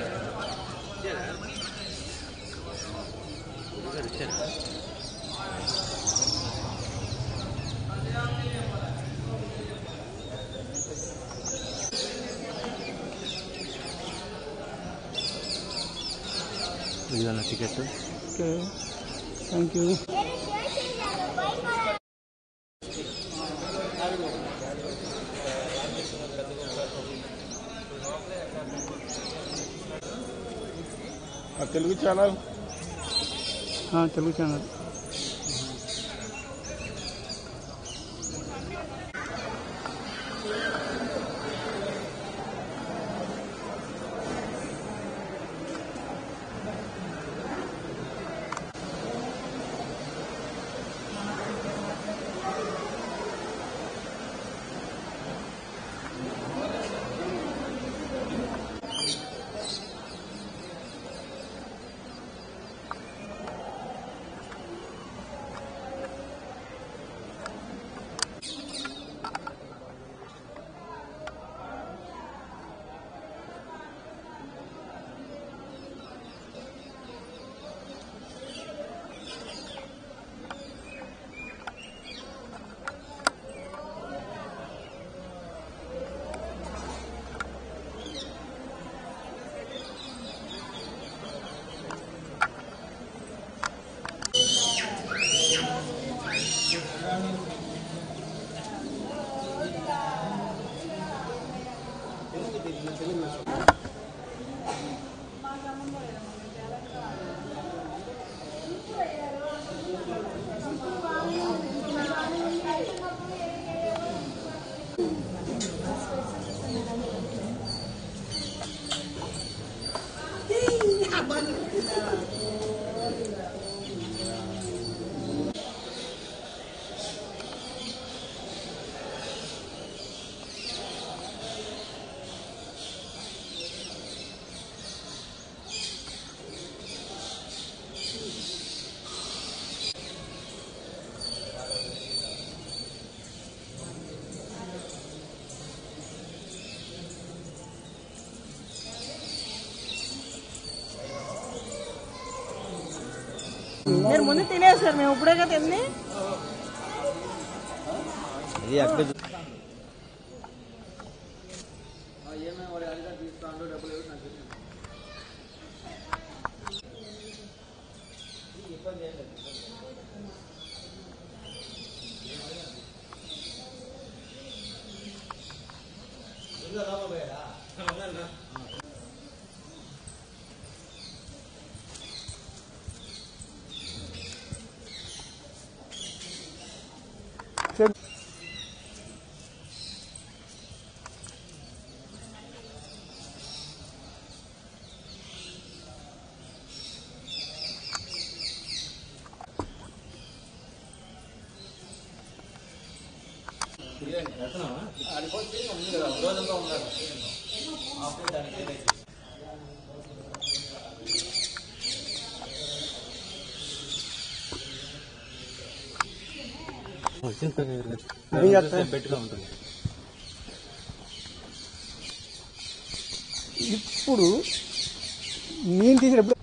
ఇదిగోన్న ticket okay thank you Telugu channel Telugu channel మీరు ముందు తినేసారు మేము ఇప్పుడే కదా తింది ఇది అక్కడ బెట్గా ఉంటుంది ఇప్పుడు నేను తీసినప్పుడు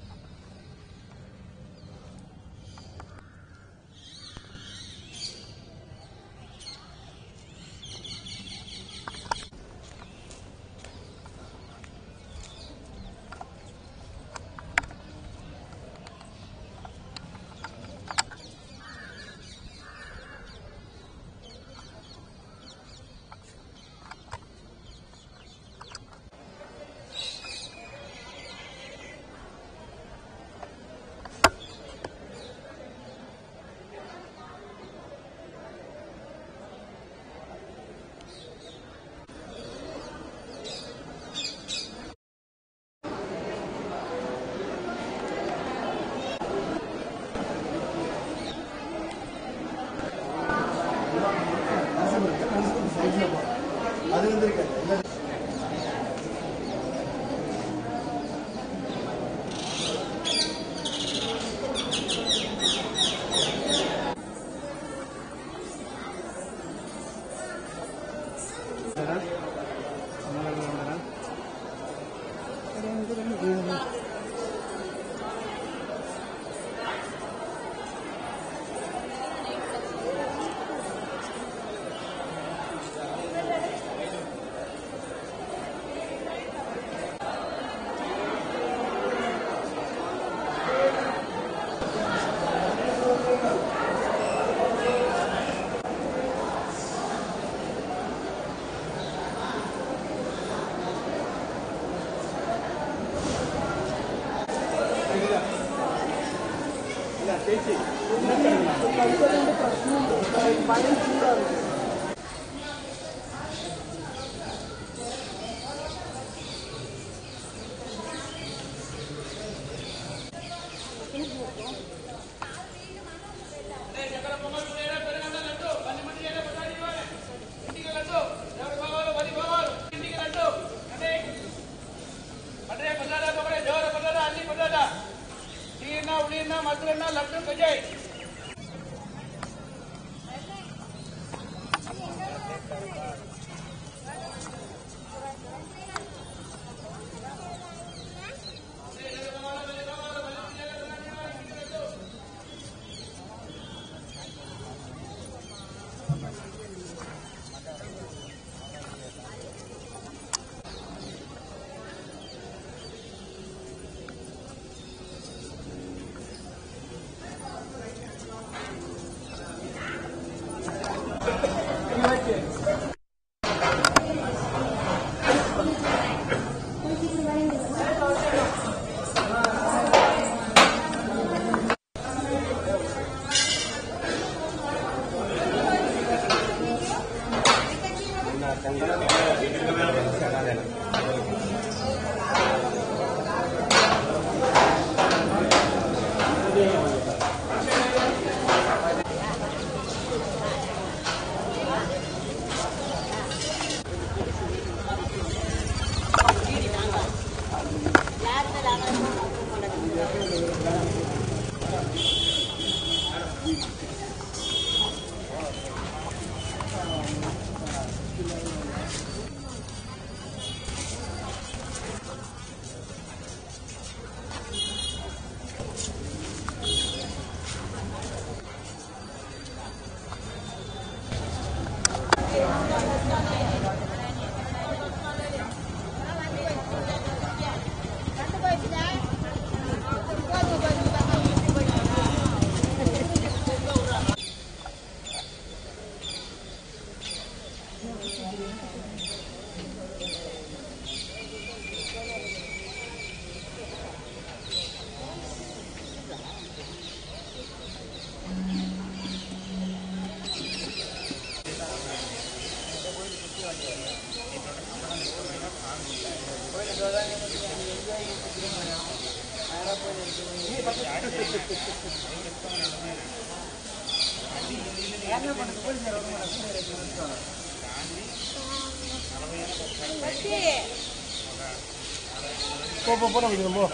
పో పో పో నమ్మ పో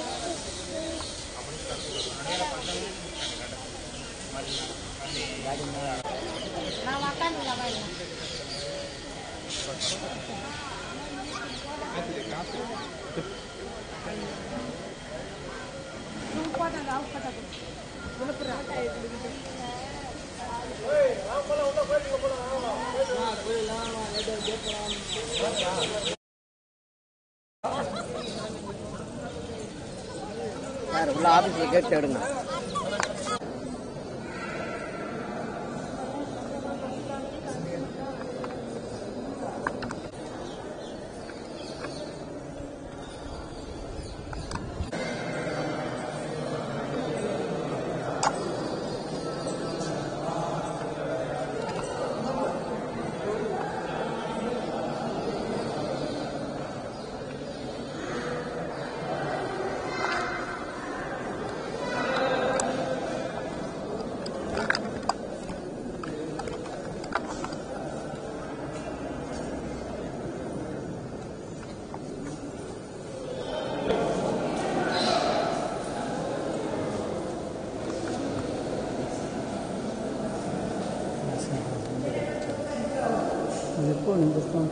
சார் உள்ள ஆபீஸ்ல கேட்டு எடுங்க చెప్పు నేను చెప్తాను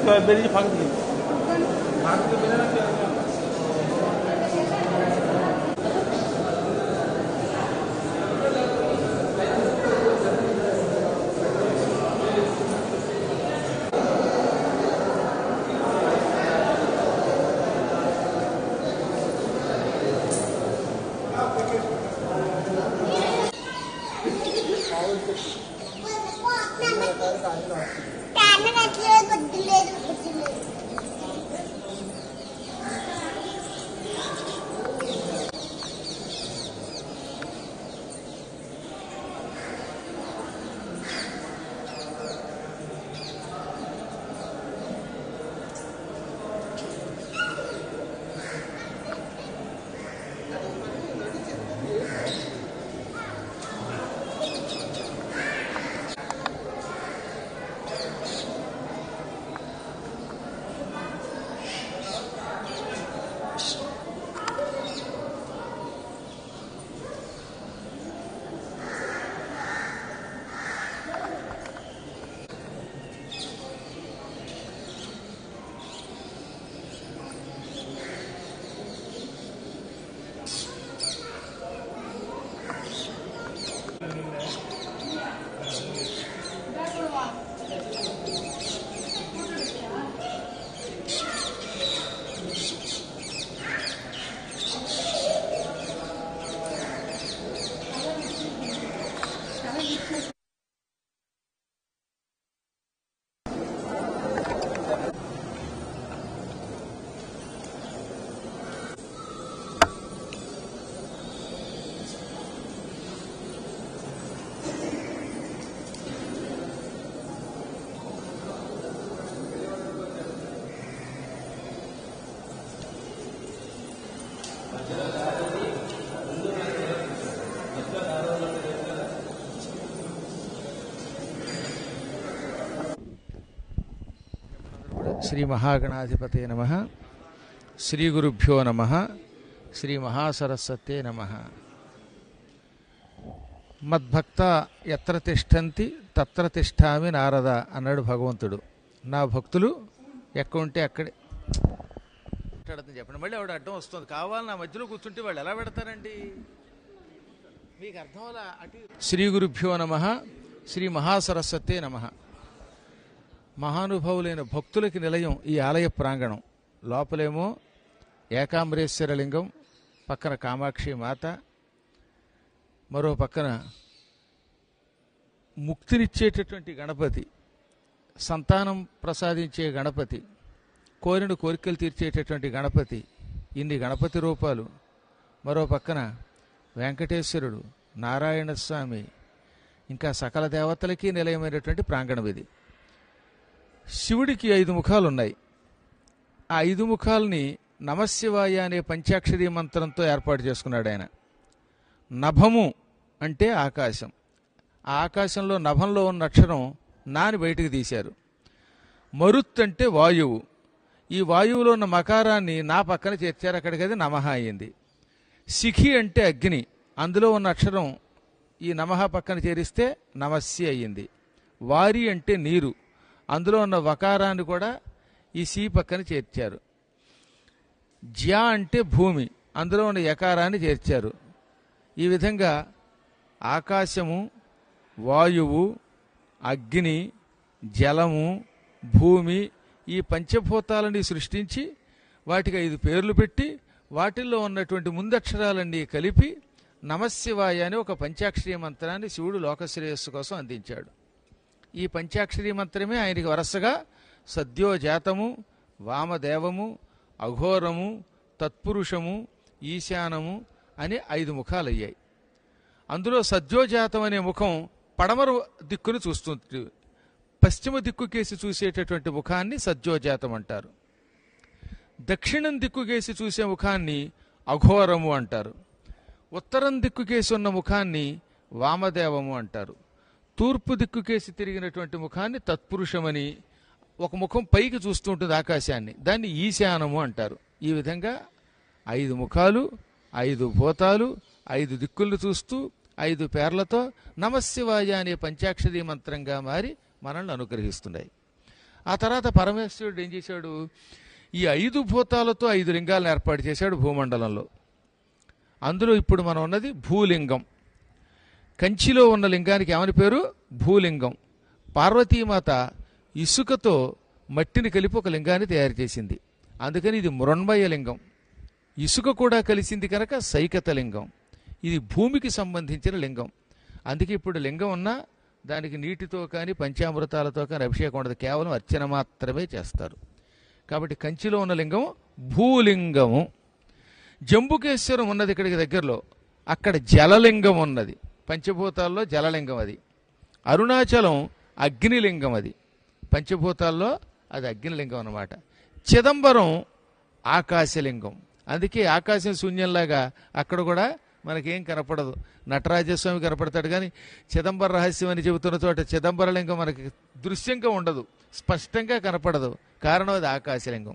उसके बाद मेरी फांक दी फांक के बिना ना क्या శ్రీ మహాగణాధిపతే నమ శ్రీ గురుభ్యో నమ శ్రీ మహాసరస్వతే నమ మద్భక్త ఎత్ర తిష్టంతి తత్ర తిష్టామి నారద అన్నాడు భగవంతుడు నా భక్తులు ఎక్కడ ఉంటే అక్కడే మాట్లాడుతుంది చెప్పండి మళ్ళీ ఆవిడ అడ్డం వస్తుంది కావాలి నా మధ్యలో కూర్చుంటే వాళ్ళు ఎలా పెడతారండి మీకు అర్థం అలా అటు శ్రీ గురుభ్యో నమ శ్రీ మహాసరస్వతే నమ మహానుభావులైన భక్తులకి నిలయం ఈ ఆలయ ప్రాంగణం లోపలేమో ఏకాంబరేశ్వర లింగం పక్కన కామాక్షి మాత మరో పక్కన ముక్తినిచ్చేటటువంటి గణపతి సంతానం ప్రసాదించే గణపతి కోరిన కోరికలు తీర్చేటటువంటి గణపతి ఇన్ని గణపతి రూపాలు మరో పక్కన వెంకటేశ్వరుడు నారాయణ స్వామి ఇంకా సకల దేవతలకి నిలయమైనటువంటి ప్రాంగణం ఇది శివుడికి ఐదు ముఖాలు ఉన్నాయి ఆ ఐదు ముఖాలని నమశివాయ అనే పంచాక్షరి మంత్రంతో ఏర్పాటు చేసుకున్నాడు ఆయన నభము అంటే ఆకాశం ఆ ఆకాశంలో నభంలో ఉన్న అక్షరం నాని బయటకు తీశారు మరుత్ అంటే వాయువు ఈ వాయువులో ఉన్న మకారాన్ని నా పక్కన చేర్చారు అక్కడికి అది నమః అయింది శిఖి అంటే అగ్ని అందులో ఉన్న అక్షరం ఈ నమః పక్కన చేరిస్తే నమస్సి అయ్యింది వారి అంటే నీరు అందులో ఉన్న వకారాన్ని కూడా ఈ సి పక్కన చేర్చారు జ్యా అంటే భూమి అందులో ఉన్న యకారాన్ని చేర్చారు ఈ విధంగా ఆకాశము వాయువు అగ్ని జలము భూమి ఈ పంచభూతాలని సృష్టించి వాటికి ఐదు పేర్లు పెట్టి వాటిల్లో ఉన్నటువంటి ముందక్షరాలన్నీ కలిపి నమశివాయ అని ఒక పంచాక్షరీ మంత్రాన్ని శివుడు లోకశ్రేయస్సు కోసం అందించాడు ఈ పంచాక్షరీ మంత్రమే ఆయనకి వరుసగా సద్యోజాతము వామదేవము అఘోరము తత్పురుషము ఈశానము అనే ఐదు ముఖాలు అయ్యాయి అందులో సద్యోజాతం అనే ముఖం పడమర దిక్కును చూస్తుంది పశ్చిమ దిక్కుకేసి చూసేటటువంటి ముఖాన్ని సద్యోజాతం అంటారు దక్షిణం దిక్కుకేసి చూసే ముఖాన్ని అఘోరము అంటారు ఉత్తరం దిక్కుకేసి ఉన్న ముఖాన్ని వామదేవము అంటారు తూర్పు దిక్కుకేసి తిరిగినటువంటి ముఖాన్ని తత్పురుషమని ఒక ముఖం పైకి చూస్తూ ఉంటుంది ఆకాశాన్ని దాన్ని ఈశానము అంటారు ఈ విధంగా ఐదు ముఖాలు ఐదు భూతాలు ఐదు దిక్కులు చూస్తూ ఐదు పేర్లతో నమశివాయ అనే పంచాక్షరీ మంత్రంగా మారి మనల్ని అనుగ్రహిస్తున్నాయి ఆ తర్వాత పరమేశ్వరుడు ఏం చేశాడు ఈ ఐదు భూతాలతో ఐదు లింగాలను ఏర్పాటు చేశాడు భూమండలంలో అందులో ఇప్పుడు మనం ఉన్నది భూలింగం కంచిలో ఉన్న లింగానికి ఏమని పేరు భూలింగం పార్వతీమాత ఇసుకతో మట్టిని కలిపి ఒక లింగాన్ని తయారు చేసింది అందుకని ఇది మృణ్మయ లింగం ఇసుక కూడా కలిసింది కనుక సైకత లింగం ఇది భూమికి సంబంధించిన లింగం అందుకే ఇప్పుడు లింగం ఉన్నా దానికి నీటితో కానీ పంచామృతాలతో కానీ అభిషేకం ఉండదు కేవలం అర్చన మాత్రమే చేస్తారు కాబట్టి కంచిలో ఉన్న లింగం భూలింగము జంబుకేశ్వరం ఉన్నది ఇక్కడికి దగ్గరలో అక్కడ జలలింగం ఉన్నది పంచభూతాల్లో జలలింగం అది అరుణాచలం అగ్నిలింగం అది పంచభూతాల్లో అది అగ్నిలింగం అన్నమాట చిదంబరం ఆకాశలింగం అందుకే ఆకాశం శూన్యంలాగా అక్కడ కూడా మనకేం కనపడదు నటరాజస్వామి కనపడతాడు కానీ చిదంబర రహస్యం అని చెబుతున్న చోట చిదంబరలింగం మనకి దృశ్యంగా ఉండదు స్పష్టంగా కనపడదు కారణం అది ఆకాశలింగం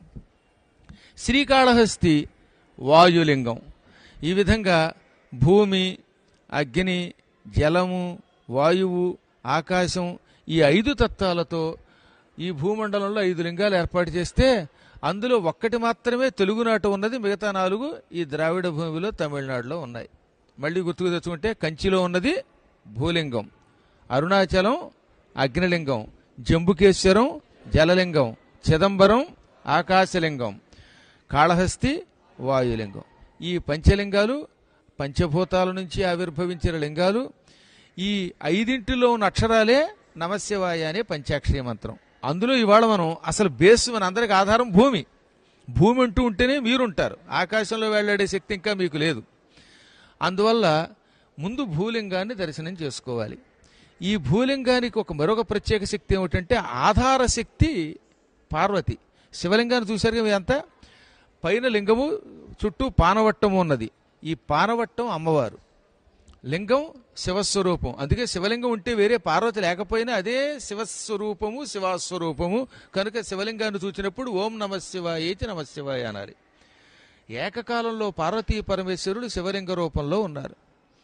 శ్రీకాళహస్తి వాయులింగం ఈ విధంగా భూమి అగ్ని జలము వాయువు ఆకాశం ఈ ఐదు తత్వాలతో ఈ భూమండలంలో ఐదు లింగాలు ఏర్పాటు చేస్తే అందులో ఒక్కటి మాత్రమే తెలుగునాట ఉన్నది మిగతా నాలుగు ఈ ద్రావిడ భూమిలో తమిళనాడులో ఉన్నాయి మళ్ళీ గుర్తుకు తెచ్చుకుంటే కంచిలో ఉన్నది భూలింగం అరుణాచలం అగ్నిలింగం జంబుకేశ్వరం జలలింగం చిదంబరం ఆకాశలింగం కాళహస్తి వాయులింగం ఈ పంచలింగాలు పంచభూతాల నుంచి ఆవిర్భవించిన లింగాలు ఈ ఐదింటిలో ఉన్న అక్షరాలే నమశివాయ అనే పంచాక్షరి మంత్రం అందులో ఇవాళ మనం అసలు బేస్ మన అందరికి ఆధారం భూమి భూమి అంటూ ఉంటేనే మీరుంటారు ఆకాశంలో వెళ్ళాడే శక్తి ఇంకా మీకు లేదు అందువల్ల ముందు భూలింగాన్ని దర్శనం చేసుకోవాలి ఈ భూలింగానికి ఒక మరొక ప్రత్యేక శక్తి ఏమిటంటే ఆధార శక్తి పార్వతి శివలింగాన్ని చూశారు కదా అంతా పైన లింగము చుట్టూ పానవట్టము ఉన్నది ఈ పానవట్టం అమ్మవారు లింగం శివస్వరూపం అందుకే శివలింగం ఉంటే వేరే పార్వతి లేకపోయినా అదే శివస్వరూపము శివాస్వరూపము కనుక శివలింగాన్ని చూచినప్పుడు ఓం నమ శివాయేచి నమ శివాయ అనాలి ఏకకాలంలో పార్వతీ పరమేశ్వరుడు శివలింగ రూపంలో ఉన్నారు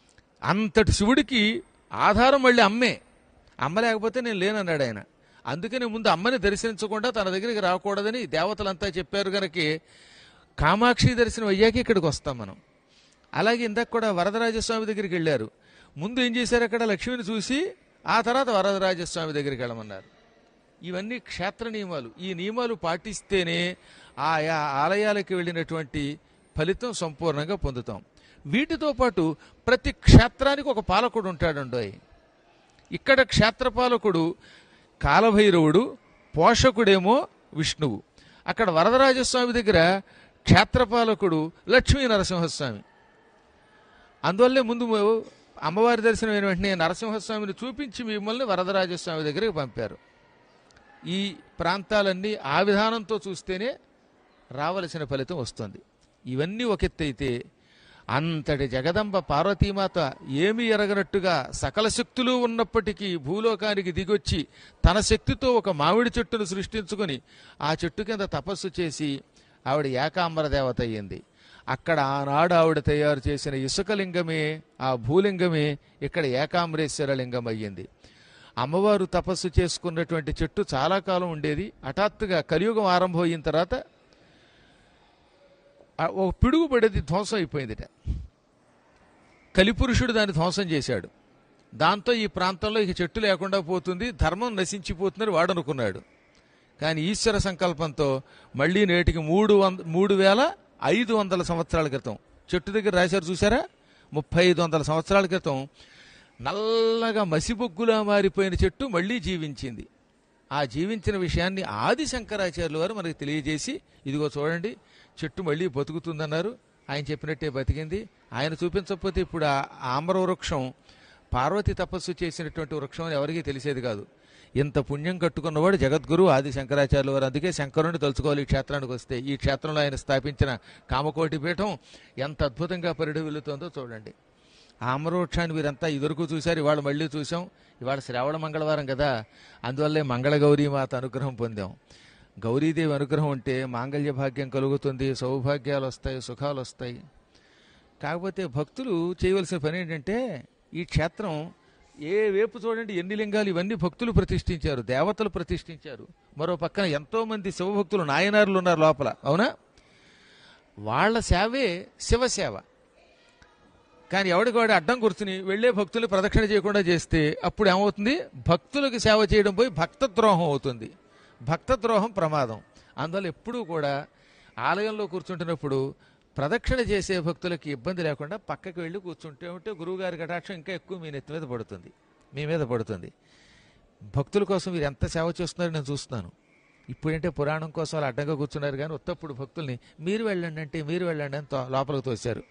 అంతటి శివుడికి ఆధారం మళ్ళీ అమ్మే అమ్మ లేకపోతే నేను లేనన్నాడు ఆయన అందుకని ముందు అమ్మని దర్శించకుండా తన దగ్గరికి రాకూడదని దేవతలంతా చెప్పారు కనుక కామాక్షి దర్శనం అయ్యాక ఇక్కడికి వస్తాం మనం అలాగే ఇందాక కూడా వరదరాజస్వామి దగ్గరికి వెళ్ళారు ముందు ఏం చేశారు అక్కడ లక్ష్మిని చూసి ఆ తర్వాత వరదరాజస్వామి దగ్గరికి వెళ్ళమన్నారు ఇవన్నీ క్షేత్ర నియమాలు ఈ నియమాలు పాటిస్తేనే ఆయా ఆలయాలకు వెళ్ళినటువంటి ఫలితం సంపూర్ణంగా పొందుతాం వీటితో పాటు ప్రతి క్షేత్రానికి ఒక పాలకుడు ఉంటాడండోయ్ ఇక్కడ క్షేత్రపాలకుడు కాలభైరవుడు పోషకుడేమో విష్ణువు అక్కడ వరదరాజస్వామి దగ్గర క్షేత్రపాలకుడు లక్ష్మీ నరసింహస్వామి అందువల్లే ముందు అమ్మవారి దర్శనం అయిన వెంటనే నరసింహస్వామిని చూపించి మిమ్మల్ని వరదరాజస్వామి దగ్గరికి పంపారు ఈ ప్రాంతాలన్నీ ఆ విధానంతో చూస్తేనే రావలసిన ఫలితం వస్తుంది ఇవన్నీ ఒక ఎత్తు అయితే అంతటి జగదంబ పార్వతీమాత ఏమీ ఎరగనట్టుగా సకల శక్తులు ఉన్నప్పటికీ భూలోకానికి దిగొచ్చి తన శక్తితో ఒక మామిడి చెట్టును సృష్టించుకొని ఆ చెట్టు కింద తపస్సు చేసి ఆవిడ ఏకాంబర దేవత అయ్యింది అక్కడ ఆనాడు ఆవిడ తయారు చేసిన ఇసుక లింగమే ఆ భూలింగమే ఇక్కడ ఏకాంబరేశ్వర లింగం అయ్యింది అమ్మవారు తపస్సు చేసుకున్నటువంటి చెట్టు చాలా కాలం ఉండేది హఠాత్తుగా కలియుగం ఆరంభం అయిన తర్వాత ఆ ఒక పిడుగు పడేది ధ్వంసం అయిపోయిందిట కలిపురుషుడు దాన్ని ధ్వంసం చేశాడు దాంతో ఈ ప్రాంతంలో ఇక చెట్టు లేకుండా పోతుంది ధర్మం నశించిపోతుందని వాడు అనుకున్నాడు కానీ ఈశ్వర సంకల్పంతో మళ్ళీ నేటికి మూడు వంద మూడు వేల ఐదు వందల సంవత్సరాల క్రితం చెట్టు దగ్గర రాశారు చూసారా ముప్పై ఐదు వందల సంవత్సరాల క్రితం నల్లగా మసిబొగ్గులా మారిపోయిన చెట్టు మళ్ళీ జీవించింది ఆ జీవించిన విషయాన్ని ఆది శంకరాచార్యుల వారు మనకు తెలియజేసి ఇదిగో చూడండి చెట్టు మళ్ళీ బతుకుతుందన్నారు ఆయన చెప్పినట్టే బతికింది ఆయన చూపించకపోతే ఇప్పుడు ఆ ఆమ్ర వృక్షం పార్వతి తపస్సు చేసినటువంటి వృక్షం అని ఎవరికీ తెలిసేది కాదు ఇంత పుణ్యం కట్టుకున్నవాడు జగద్గురు ఆది శంకరాచార్యుల వారు అందుకే శంకరుని తలుచుకోవాలి ఈ క్షేత్రానికి వస్తే ఈ క్షేత్రంలో ఆయన స్థాపించిన కామకోటి పీఠం ఎంత అద్భుతంగా పరిఢవిల్లుతోందో చూడండి ఆ ఆమ్రవృక్షాన్ని వీరంతా ఇదివరకు చూశారు ఇవాళ మళ్ళీ చూసాం ఇవాళ శ్రావణ మంగళవారం కదా అందువల్లే మంగళగౌరీ మాత అనుగ్రహం పొందాం గౌరీదేవి అనుగ్రహం ఉంటే మాంగళ్య భాగ్యం కలుగుతుంది సౌభాగ్యాలు వస్తాయి సుఖాలు వస్తాయి కాకపోతే భక్తులు చేయవలసిన పని ఏంటంటే ఈ క్షేత్రం ఏ వైపు చూడండి ఎన్ని లింగాలు ఇవన్నీ భక్తులు ప్రతిష్ఠించారు దేవతలు ప్రతిష్ఠించారు మరో పక్కన ఎంతో మంది శివభక్తులు నాయనారులు ఉన్నారు లోపల అవునా వాళ్ళ సేవే శివసేవ కానీ ఎవడికి వాడు అడ్డం కూర్చుని వెళ్ళే భక్తులు ప్రదక్షిణ చేయకుండా చేస్తే అప్పుడు ఏమవుతుంది భక్తులకు సేవ చేయడం పోయి భక్త ద్రోహం అవుతుంది భక్త ద్రోహం ప్రమాదం అందువల్ల ఎప్పుడూ కూడా ఆలయంలో కూర్చుంటున్నప్పుడు ప్రదక్షిణ చేసే భక్తులకి ఇబ్బంది లేకుండా పక్కకి వెళ్ళి కూర్చుంటే ఉంటే గురువుగారి కటాక్షం ఇంకా ఎక్కువ మీ నెత్తి మీద పడుతుంది మీ మీద పడుతుంది భక్తుల కోసం మీరు ఎంత సేవ చేస్తున్నారో నేను చూస్తున్నాను ఇప్పుడంటే పురాణం కోసం వాళ్ళు అడ్డంగా కూర్చున్నారు కానీ ఉత్తప్పుడు భక్తుల్ని మీరు వెళ్ళండి అంటే మీరు వెళ్ళండి అని తో- లోపలికి తోశారు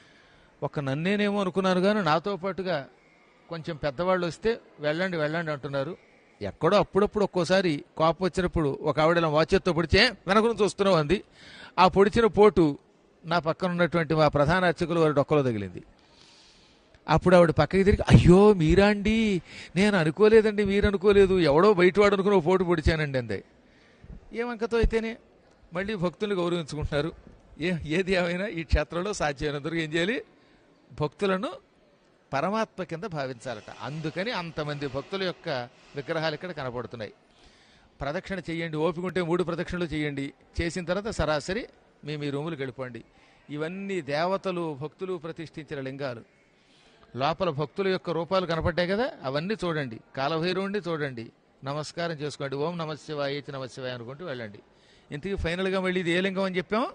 ఒక నన్నేనేమో అనుకున్నాను కానీ నాతో పాటుగా కొంచెం పెద్దవాళ్ళు వస్తే వెళ్ళండి వెళ్ళండి అంటున్నారు ఎక్కడో అప్పుడప్పుడు ఒక్కోసారి కోపం వచ్చినప్పుడు ఒక ఆవిడ ఇలా వాచెత్తో పొడిచే వెనక నుంచి వస్తున్నావు అంది ఆ పొడిచిన పోటు నా పక్కన ఉన్నటువంటి మా ప్రధాన అర్చకులు వారి డొక్కలో తగిలింది అప్పుడు ఆవిడ పక్కకి తిరిగి అయ్యో మీరా అండి నేను అనుకోలేదండి మీరు అనుకోలేదు ఎవడో బయటవాడు అనుకుని ఓ పోటు పొడిచానండి అందే ఏమంకతో అయితేనే మళ్ళీ భక్తులను గౌరవించుకుంటున్నారు ఏ ఏది ఏమైనా ఈ క్షేత్రంలో సాధ్యమైనంతవరకు ఏం చేయాలి భక్తులను పరమాత్మ కింద భావించాలట అందుకని అంతమంది భక్తుల యొక్క విగ్రహాలు ఇక్కడ కనపడుతున్నాయి ప్రదక్షిణ చేయండి ఓపిక ఉంటే మూడు ప్రదక్షిణలు చేయండి చేసిన తర్వాత సరాసరి మీ మీ రూములకు వెళ్ళిపోండి ఇవన్నీ దేవతలు భక్తులు ప్రతిష్ఠించిన లింగాలు లోపల భక్తుల యొక్క రూపాలు కనపడ్డాయి కదా అవన్నీ చూడండి కాలభైరవుణ్ణి చూడండి నమస్కారం చేసుకోండి ఓం నమ శివాయ నమ శివాయ అనుకుంటూ వెళ్ళండి ఇంతకీ ఫైనల్గా మళ్ళీ ఇది ఏ లింగం అని చెప్పాం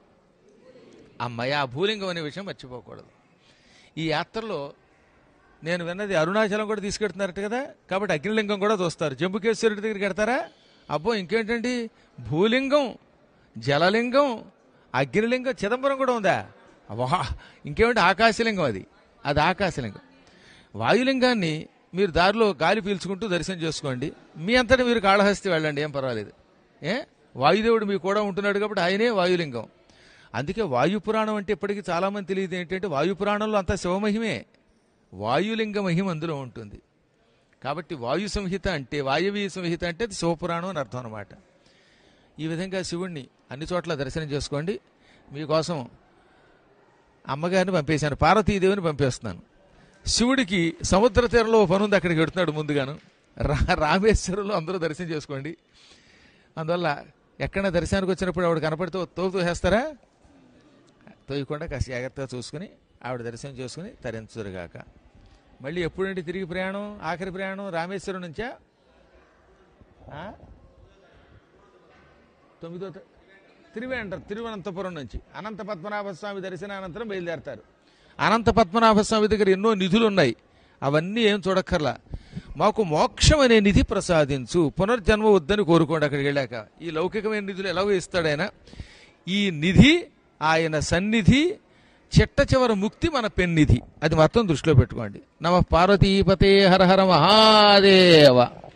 అమ్మాయి ఆ భూలింగం అనే విషయం మర్చిపోకూడదు ఈ యాత్రలో నేను విన్నది అరుణాచలం కూడా తీసుకెడుతున్నారట కదా కాబట్టి అగ్నిలింగం కూడా చూస్తారు జంబుకేశ్వరుడి దగ్గరికి వెడతారా అబ్బో ఇంకేంటండి భూలింగం జలలింగం అగ్నిలింగం చిదంబరం కూడా ఉందా వా ఇంకేమిటి ఆకాశలింగం అది అది ఆకాశలింగం వాయులింగాన్ని మీరు దారిలో గాలి పీల్చుకుంటూ దర్శనం చేసుకోండి మీ అంతటా మీరు కాళహస్తి వెళ్ళండి ఏం పర్వాలేదు ఏ వాయుదేవుడు మీకు కూడా ఉంటున్నాడు కాబట్టి ఆయనే వాయులింగం అందుకే వాయు పురాణం అంటే ఇప్పటికీ చాలామంది తెలియదు ఏంటంటే వాయు పురాణంలో అంతా శివమహిమే వాయులింగ మహిమ అందులో ఉంటుంది కాబట్టి వాయు సంహిత అంటే వాయవీయ సంహిత అంటే అది శివపురాణం అని అర్థం అనమాట ఈ విధంగా శివుణ్ణి అన్ని చోట్ల దర్శనం చేసుకోండి మీకోసం అమ్మగారిని పంపేశాను పార్వతీదేవిని పంపేస్తున్నాను శివుడికి సముద్ర తీరంలో ఓ పని ఉంది అక్కడికి వెడుతున్నాడు ముందుగాను రా రామేశ్వరంలో అందరూ దర్శనం చేసుకోండి అందువల్ల ఎక్కడ దర్శనానికి వచ్చినప్పుడు ఆవిడ కనపడితే తోపు తోసేస్తారా తోయకుండా కాస్త జాగ్రత్తగా చూసుకుని ఆవిడ దర్శనం చేసుకుని తరించురుగాక మళ్ళీ ఎప్పుడంటే తిరిగి ప్రయాణం ఆఖరి ప్రయాణం రామేశ్వరం నుంచా ఆ? తొమ్మిదో త- తిరువేంటర్ తిరువనంతపురం నుంచి అనంత పద్మనాభ స్వామి దర్శనానంతరం బయలుదేరతారు అనంత పద్మనాభ స్వామి దగ్గర ఎన్నో నిధులు ఉన్నాయి అవన్నీ ఏం చూడక్కర్లా మాకు మోక్షం అనే నిధి ప్రసాదించు పునర్జన్మ వద్దని కోరుకోండి అక్కడికి వెళ్ళాక ఈ లౌకికమైన నిధులు ఎలాగో ఇస్తాడు ఆయన ఈ నిధి ఆయన సన్నిధి చిట్ట చివరి ముక్తి మన పెన్నిధి అది మాత్రం దృష్టిలో పెట్టుకోండి నమ పార్వతీపతే హర హర మహాదేవ